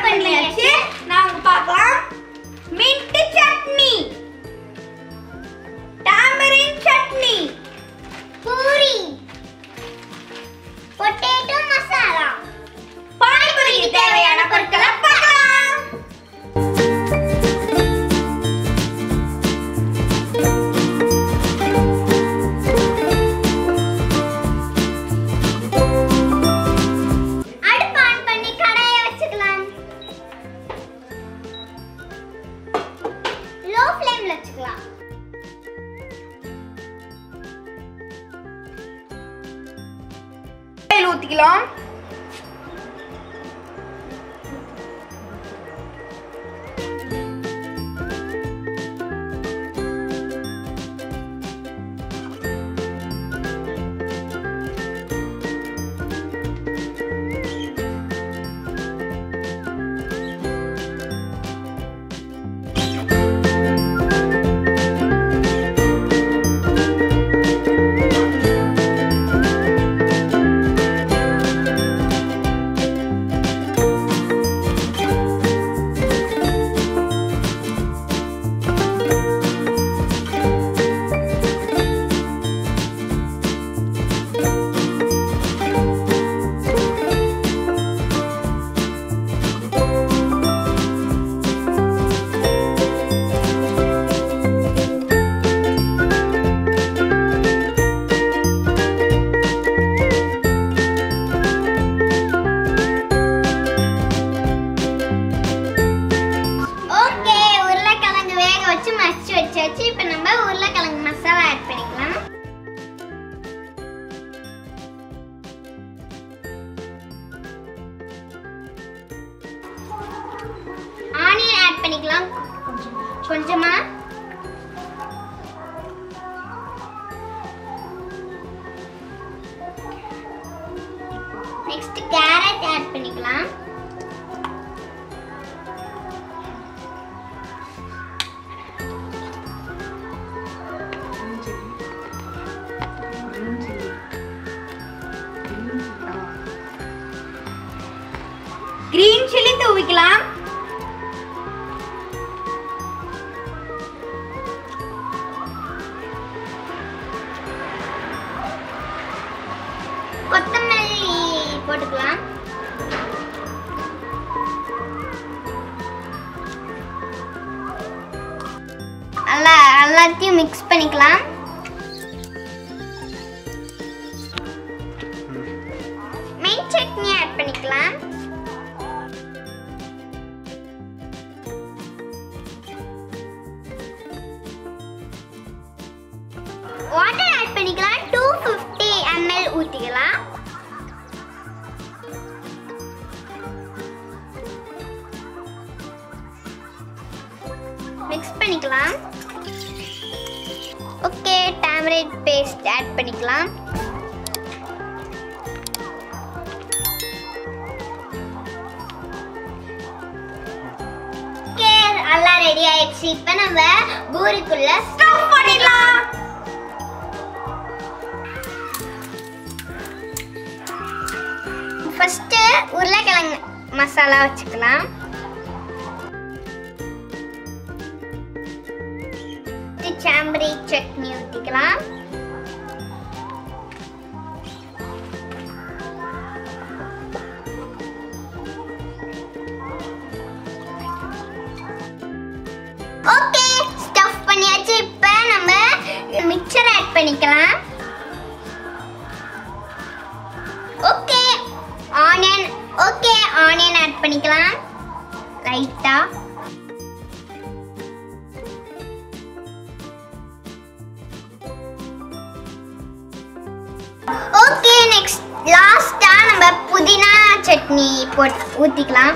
பண்ணியாச்சு நாங்க பார்க்கலாம் mint chutney tamarind chutney puri potato masala பானிபூரிக்கு தேவையான பொருட்களை பார்க்கலாம் அடுப்பு ஆன் பண்ணி கடாயை வச்சுக்கலாம் லோ ஃப்ளேம்ல வச்சுக்கலாம் ஆயில் ஊத்திக்கலாம் ஓகே உருளைக்கிழங்கு வேக வச்சு மசிச்சு வச்சாச்சு இப்போ நம்ம உருளைக்கிழங்கு மசாலா ஆட் பண்ணிக்கலாம் ஆனியன் ஆட் பண்ணிக்கலாம் கொஞ்சமா நெக்ஸ்ட் கேரட் ஆட் பண்ணிக்கலாம் கிரீன் சில்லி தூவிக்கலாம் கொத்தமல்லி போட்டுக்கலாம் நல்லா எல்லாத்தையும் மிக்ஸ் பண்ணிக்கலாம் மெயின் சட்னி ஆட் பண்ணிக்கலாம் வாட்டர் ஆட் பண்ணிக்கலாம் டூ ஃபிஃப்டி எம்எல் ஊற்றிக்கலாம் மிக்ஸ் பண்ணிக்கலாம் ஓகே டேமரேட் பேஸ்ட் ஆட் பண்ணிக்கலாம் ஓகே எல்லாம் ரெடி ஆயிடுச்சு இப்போ நம்ம பூரிக்குள்ள ஸ்டஃப் பண்ணிடலாம் ஃபர்ஸ்ட் உருளைக்கிழங்கு மசாலா வச்சுக்கலாம் சாம்பரி சட்னி ஊற்றிக்கலாம் ஓகே ஸ்டஃப் பண்ணியாச்சு இப்போ நம்ம மிக்சர் ஆட் பண்ணிக்கலாம் okay onion okay onion add பண்ணிக்கலாம் லைட்டா ஓகே நெக்ஸ்ட் லாஸ்டா நம்ம புதினா சட்னி போட் ஊத்திக்கலாம்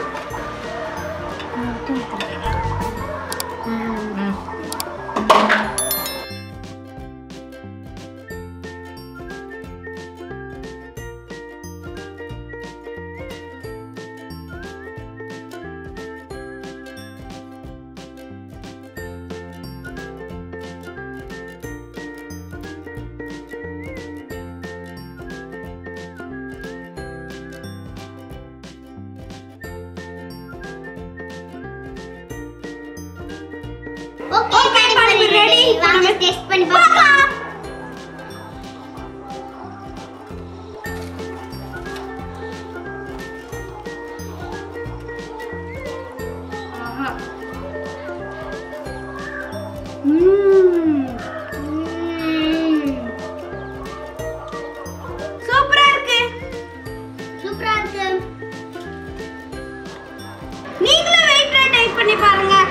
ஓகே Okay, பானிபூரி ready. வாங்க டேஸ்ட் பண்ணி பார்க்கலாம் ஆஹா. ம்ம். சூப்பரா இருக்கு சூப்பரா இருக்கு நீங்களும் வெயிட்ல டைப் பண்ணி பாருங்க